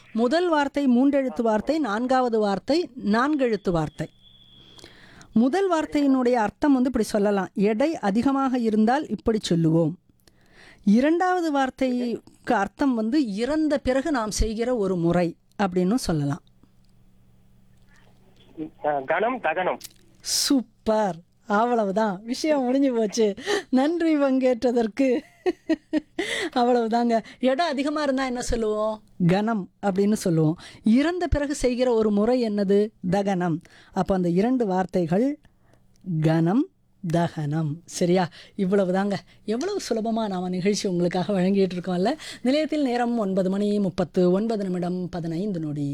முதல் வார்த்தை மூன்றெழுத்து வார்த்தை நான்காவது வார்த்தை நான்கெழுத்து வார்த்தை முதல் வார்த்தையினுடைய அர்த்தம் வந்து இப்படி சொல்லலாம் எடை அதிகமாக இருந்தால் இப்படி சொல்லுவோம் இரண்டாவது வார்த்தைக்கு அர்த்தம் வந்து இறந்த பிறகு நாம் செய்கிற ஒரு முறை அப்படின்னு சொல்லலாம் அஹ், கணம் தகனம் சூப்பர் அவ்வளவுதான் விஷயம் முடிஞ்சு போச்சு நன்றி பங்கேற்றதற்கு அவ்வளவுதாங்க இடம் அதிகமாக இருந்தால் என்ன சொல்லுவோம் கணம் அப்படின்னு சொல்லுவோம் இறந்த பிறகு செய்கிற ஒரு முறை என்னது தகனம் அப்போ அந்த இரண்டு வார்த்தைகள் கணம் தகனம் சரியா இவ்வளவு தாங்க எவ்வளவு சுலபமாக நாம் நிகழ்ச்சி உங்களுக்காக வழங்கிட்டு இருக்கோம்ல நிலையத்தில் நேரம் ஒன்பது மணி முப்பத்து ஒன்பது நிமிடம் பதினைந்து நொடி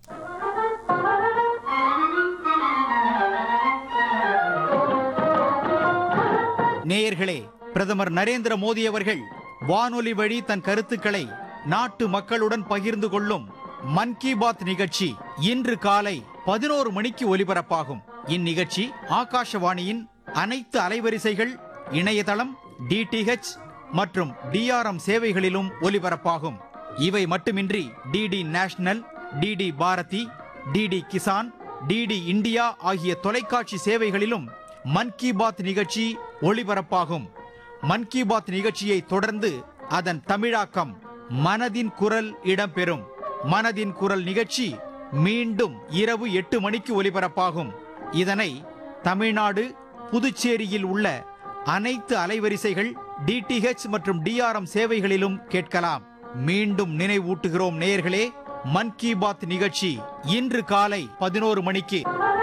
நேயர்களே பிரதமர் நரேந்திர மோடி அவர்கள் வானொலி வழி தன் கருத்துக்களை நாட்டு மக்களுடன் பகிர்ந்து கொள்ளும் மன் கி பாத் நிகழ்ச்சி இன்று காலை பதினோரு மணிக்கு ஒலிபரப்பாகும் இந்நிகழ்ச்சி ஆகாஷவாணியின் அனைத்து அலைவரிசைகள் இணையதளம் டிடிஹெச் மற்றும் டிஆர்எம் சேவைகளிலும் ஒலிபரப்பாகும் இவை மட்டுமின்றி DD national DD Bharati DD Kisan DD India ஆகிய தொலைக்காட்சி சேவைகளிலும் மன் கி பாத் நிகழ்ச்சி ஒளிபரப்பாகும் மன் கி பாத் நிகழ்ச்சியை தொடர்ந்து அதன் தமிழாக்கம் மனதின் குரல் இடம்பெறும் மனதின் குரல் நிகழ்ச்சி மீண்டும் இரவு எட்டு மணிக்கு ஒலிபரப்பாகும் இதனை தமிழ்நாடு புதுச்சேரியில் உள்ள அனைத்து அலைவரிசைகள் டிடிஹெச் மற்றும் டிஆர்எம் சேவைகளிலும் கேட்கலாம் மீண்டும் நினைவூட்டுகிறோம் நேயர்களே மன் கி பாத் நிகழ்ச்சி இன்று காலை பதினோரு மணிக்கு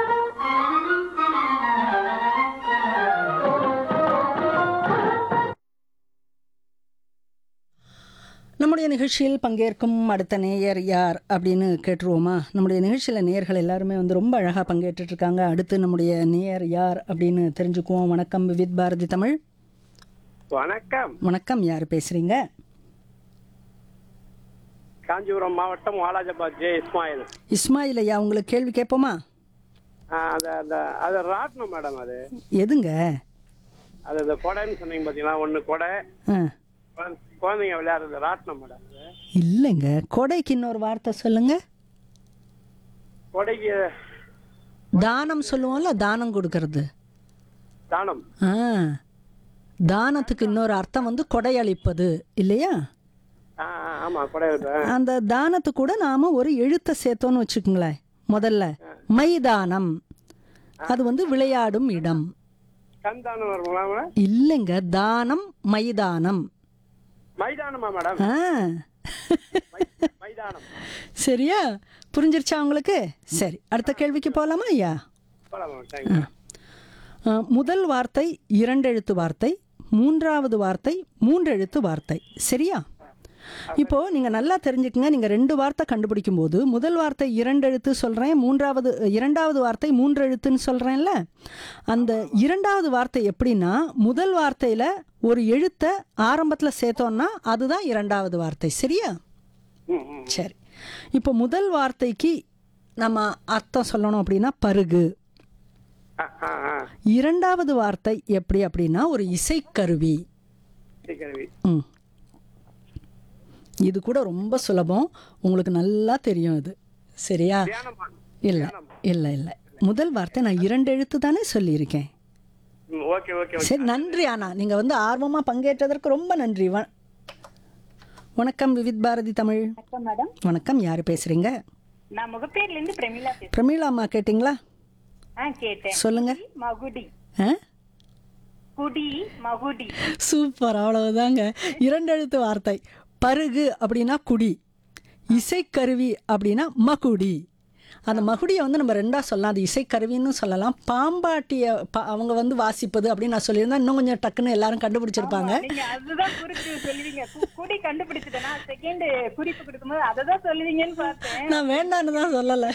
நம்முடைய நிகழ்ச்சியில் பங்கேற்கும் அடுத்த நேயர் யார் அப்படின்னு கேட்டுருவோமா நம்முடைய நிகழ்ச்சியில் நேயர்கள் எல்லாருமே வந்து ரொம்ப அழகாக பங்கேற்றுட்டு இருக்காங்க அடுத்து நம்முடைய நேயர் யார் அப்படின்னு தெரிஞ்சுக்குவோம் வணக்கம் வித் பாரதி தமிழ் வணக்கம் வணக்கம் யார் பேசுறீங்க காஞ்சிபுரம் மாவட்டம் வாலாஜாபாத் ஜே இஸ்மாயில் இஸ்மாயில் ஐயா உங்களுக்கு கேள்வி கேட்போமா ஆஹ், அது அந்த அது ராட்னம் மேடம் அது எதுங்க அது அந்த கொடைன்னு சொன்னீங்க பார்த்தீங்களா ஒன்று கொடை ஆ குழந்தை- குழந்தைங்க விளையாடுறது ராட்னம் மேடம் அது இல்லைங்க கொடைக்கு இன்னொரு வார்த்தை சொல்லுங்க கொடைக்கு தானம் சொல்லுவோம்ல தானம் கொடுக்கறது தானம் ஆ தானத்துக்கு இன்னொரு அர்த்தம் வந்து கொடையளிப்பது இல்லையா ஆ ஆ, ஆமா கொடை இருக்கு. அந்த தானத்து கூட நாம ஒரு எழுத்தை சேர்த்தோன்னு வச்சுக்கோங்களேன் முதல்ல மைதானம் அது வந்து விளையாடும் இடம் கந்தானம் வருங்களா மேடம் இல்லைங்க தானம் மைதானம் மைதானமா மேடம் ஆ மை- மைதானம் சரியா புரிஞ்சிருச்சா உங்களுக்கு சரி அடுத்த கேள்விக்கு போகலாமா ஐயா போலாம் மேடம் தேங்க்யூ ஆ, முதல் வார்த்தை இரண்டெழுத்து வார்த்தை மூன்றாவது வார்த்தை மூன்றெழுத்து வார்த்தை சரியா இப்போ நீங்க நல்லா தெரிஞ்சுக்கங்க நீங்க ரெண்டு வார்த்தை கண்டுபிடிக்கும் போது முதல் வார்த்தை இரண்டு எழுத்து சொல்றேன் மூன்றாவது இரண்டாவது வார்த்தை மூன்று எழுத்துன்னு சொல்றேன்ல அந்த இரண்டாவது வார்த்தை எப்படின்னா முதல் வார்த்தையில ஒரு எழுத்தை ஆரம்பத்துல சேர்த்தோம்னா அதுதான் இரண்டாவது வார்த்தை சரியா ம் ம் சரி இப்போ முதல் வார்த்தைக்கு நம்ம அர்த்தம் சொல்லணும் அப்படின்னா பருகு ஆ ஆ ஆ இரண்டாவது வார்த்தை எப்படி அப்படின்னா ஒரு இசைக்கருவி சீக்கிரவி ம் இது கூட ரொம்ப சுலபம் உங்களுக்கு நல்லா தெரியும் இது சரியா தியானமா இல்லை இல்லை இல்லை முதல் வார்த்தை நான் இரண்டு எழுத்து தானே சொல்லியிருக்கேன் ம் ஓகே ஓகே ஓகே சரி நன்றி ஆனா நீங்கள் வந்து ஆர்வமாக பங்கேற்றதற்கு ரொம்ப நன்றி வ வணக்கம் விவித் பாரதி தமிழ் வணக்கம் மேடம் வணக்கம் யார் பேசுகிறீங்க நான் முகப்பேர்ல இருந்து பிரமிளா பேசுறேன் பிரமீளா அம்மா கேட்டிங்களா ஆ கேட்டேன் சொல்லுங்க மகுடி ஆ குடி மகுடி சூப்பர் அவ்வளவுதாங்க இரண்டு எழுத்து வார்த்தை பருகு அப்படின்னா குடி இசைக்கருவி அப்படின்னா மகுடி அந்த மகுடியை வந்து நம்ம ரெண்டா சொல்லலாம் அது இசைக்கருவின்னு சொல்லலாம் பாம்பாட்டிய பா- அவங்க வந்து வாசிப்பது அப்படின்னு நான் சொல்லியிருந்தா இன்னும் கொஞ்சம் டக்குன்னு எல்லாரும் கண்டுபிடிச்சிருப்பாங்க நீங்க அதுதான் குறிப்பு சொல்லுவீங்க கு- குடி கண்டுபிடிச்சிட்டேனா செகண்ட் குறிப்பு கொடுக்கும்போது அததான் சொல்லுவீங்கன்னு பார்த்தேன் நான் வேண்டான்னு தான் சொல்லலை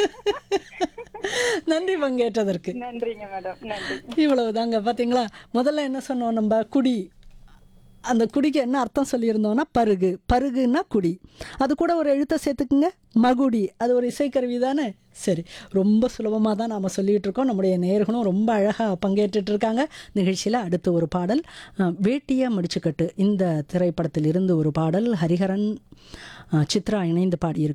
நன்றி பங்கேற்றதற்கு நன்றிங்க மேடம் நன்றி இவ்வளவு தாங்க பார்த்தீங்களா முதல்ல என்ன சொன்னோம் நம்ம குடி அந்த குடிக்கு என்ன அர்த்தம் சொல்லியிருந்தோம்னா பருகு பருகுன்னா குடி அது கூட ஒரு எழுத்தை சேர்த்துக்குங்க மகுடி அது ஒரு இசைக்கருவி தானே சரி ரொம்ப சுலபமாக தான் நாம் சொல்லிகிட்டு இருக்கோம் நம்முடைய நேயர்களும் ரொம்ப அழகாக பங்கேற்றுட்டு இருக்காங்க நிகழ்ச்சியில் அடுத்து ஒரு பாடல் அஹ், வேட்டிய முடிச்சுக்கட்டு இந்த திரைப்படத்தில் இருந்து ஒரு பாடல் ஹரிஹரன் அஹ், சித்ரா இணைந்து பாடியிருக்க